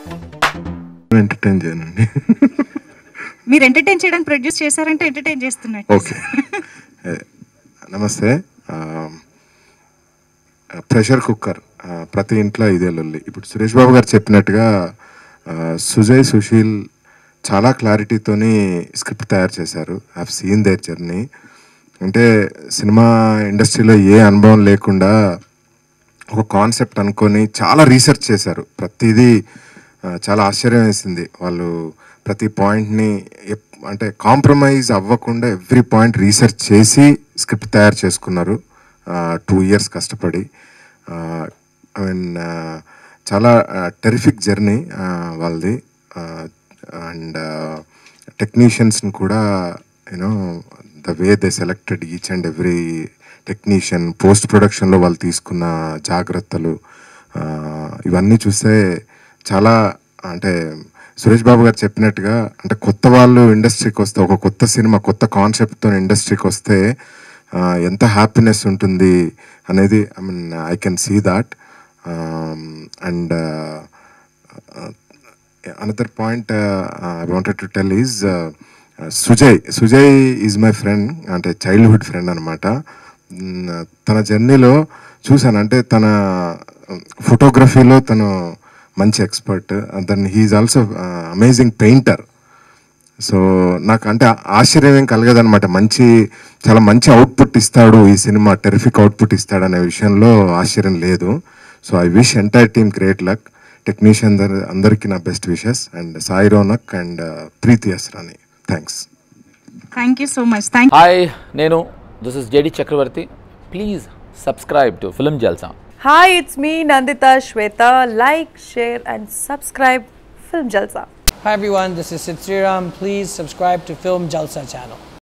Entertain చేయనండి మీరు entertain చేయడానికి ప్రొడ్యూస్ చేశారంటే ఎంటర్టైన్ చేస్తున్నట్టు ఓకే నమస్తే ప్రెషర్ కుక్కర్ ప్రతి ఇంట్లో ఇదే లొల్లి ఇప్పుడు సురేష్ బాబు గారు చెప్పినట్టుగా ఆ, సుజయ్ సుశీల్ చాలా క్లారిటీతోని స్క్రిప్ట్ తయారు చేశారు ఐ సీన్ దేర్ జర్నీ అంటే సినిమా ఇండస్ట్రీలో ఏ అనుభవం లేకుండా ఒక కాన్సెప్ట్ అనుకొని చాలా రీసెర్చ్ చేశారు ప్రతిదీ ఆ, చాలా ఆశ్చర్యం వేసింది వాళ్ళు ప్రతి పాయింట్ని ఎప్- అంటే కాంప్రమైజ్ అవ్వకుండా ఎవ్రీ పాయింట్ రీసెర్చ్ చేసి స్క్రిప్ట్ తయారు చేసుకున్నారు టూ ఇయర్స్ కష్టపడి ఐ మీన్ చాలా టెరిఫిక్ జర్నీ వాళ్ళది అండ్ టెక్నీషియన్స్ని కూడా you know the way they selected each and every technician post ప్రొడక్షన్లో వాళ్ళు తీసుకున్న జాగ్రత్తలు ఆ, ఇవన్నీ చూస్తే చాలా అంటే సురేష్ బాబు గారు చెప్పినట్టుగా అంటే కొత్త వాళ్ళు ఇండస్ట్రీకి వస్తే ఒక కొత్త సినిమా కొత్త కాన్సెప్ట్తో ఇండస్ట్రీకి వస్తే ఆ, ఎంత హ్యాపీనెస్ ఉంటుంది అనేది I mean I can see that and another point I wanted to tell is Sujay Sujay is my friend అంటే చైల్డ్హుడ్ ఫ్రెండ్ అనమాట తన జర్నీలో చూశాను అంటే తన ఫోటోగ్రఫీలో తను మంచి expert then he is also amazing painter so నాకు అంటే ఆశ్చర్యం ఏం కలగదనమాట మంచి చాలా మంచి అవుట్పుట్ ఇస్తాడు ఈ సినిమా టెరిఫిక్ అవుట్పుట్ ఇస్తాడు అనే విషయంలో ఆశ్చర్యం లేదు so I wish entire team great luck technician అందరికీ నా best wishes and Sai Ronak and Preethi Asrani thanks thank you so much thank hi నేను this is J D Chakravarthy please subscribe to film Jalsa Hi, it's me Nandita Shweta. Like, share, and subscribe Film Jalsa. Hi everyone, this is Sid Sriram. Please subscribe to Film Jalsa channel.